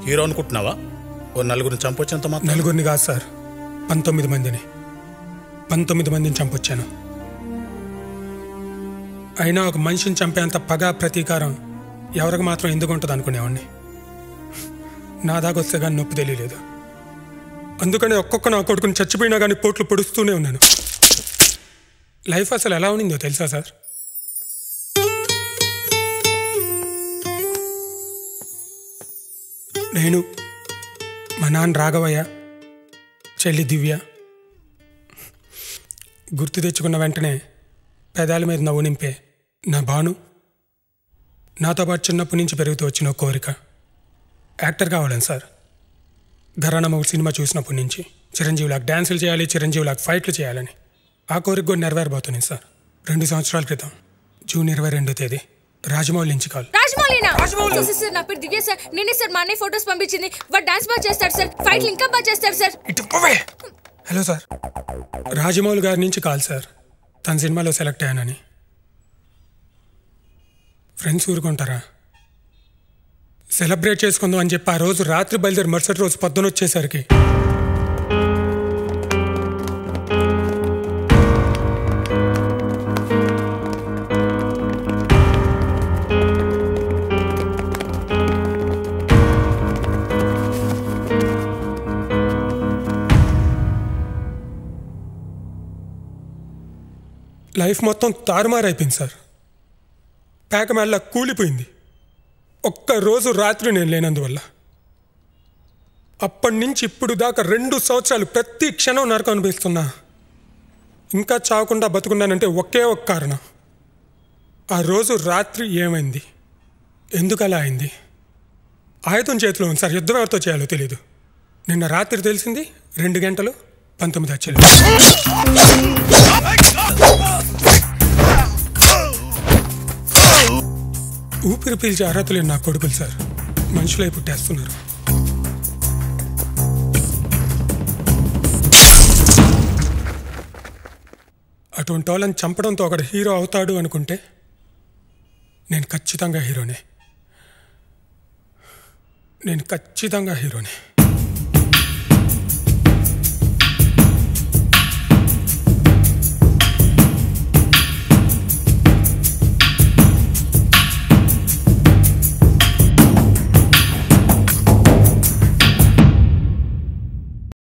Hero అనుకుంటున్నావా ఓ నలుగురిని చంపొచ్చేంత మాత్రం నలుగురిని కాదు సార్ పంతొమ్మిది మందిని పంతొమ్మిది మందిని చంపొచ్చాను అయినా ఒక మనిషిని చంపేంత పగ ప్రతీకారం ఎవరికి మాత్రం ఎందుకు ఉంటుంది అనుకునేవాడిని నా దాకా వస్తే కానీ నొప్పి తెలియలేదు అందుకని ఒక్కొక్క నా కొడుకుని చచ్చిపోయినా కానీ పోట్లు పొడుస్తూనే ఉన్నాను లైఫ్ అసలు ఎలా ఉండిందో తెలుసా సార్ నేను మా నాన్న రాఘవయ్య చెల్లి దివ్య గుర్తు తెచ్చుకున్న వెంటనే పెదాల మీద నవ్వు నింపే నా భాను నాతో పాటు చిన్నప్పటి నుంచి పెరుగుతూ వచ్చిన ఒక కోరిక యాక్టర్ కావాలని సార్ ఘరానా ఒక సినిమా చూసినప్పటి నుంచి చిరంజీవిలాగా డ్యాన్సులు చేయాలి చిరంజీవిలాగా ఫైట్లు చేయాలని ఆ కోరిక కూడా నెరవేరబోతుంది సార్ రెండు సంవత్సరాల క్రితం జూన్ ఇరవై రెండో తేదీ రాజమౌళి నుంచి కాల్ రాజమౌళినా సార్, సార్ నా పేరు దివ్య సార్ నేనే సార్ మా అన్నయ్య ఫోటోస్ పంపించింది వాడు డాన్స్ బాగా చేస్తాడు సార్ ఫైట్లు ఇంకా బాగా చేస్తాడు సార్ ఇటు పోవే. హలో సార్ రాజమౌళి గారి నుంచి కాల్ సార్ తన సినిమాలో సెలెక్ట్ అయ్యానని ఫ్రెండ్స్ ఊరుకుంటారా సెలబ్రేట్ చేసుకుందాం అని చెప్పి ఆ రోజు రాత్రి బయలుదేరి మరుసటి రోజు పొద్దున వచ్చేసరికి లైఫ్ మొత్తం తారుమారైపోయింది సార్ పేక మెల్ల కూలిపోయింది ఒక్క రోజు రాత్రి నేను లేనందువల్ల అప్పటి నుంచి ఇప్పుడు దాకా రెండు సంవత్సరాలు ప్రతి క్షణం నరకం అనిపిస్తున్నా ఇంకా చావకుండా బతుకున్నానంటే ఒకే ఒక కారణం ఆ రోజు రాత్రి ఏమైంది ఎందుకు అలా అయింది ఆయుధం చేతిలో ఉంది సార్ యుద్ధం ఎవరితో చేయాలో తెలియదు నిన్న రాత్రి తెలిసింది రెండు గంటలు పంతొమ్మిది వచ్చేది ఊపిరి పీల్చే అర్హత లేని నా కొడుకులు సార్ మనుషులై పుట్టేస్తున్నారు అటువంటి వాళ్ళని చంపడంతో ఒకడు హీరో అవుతాడు అనుకుంటే నేను ఖచ్చితంగా హీరోనే నేను ఖచ్చితంగా హీరోనే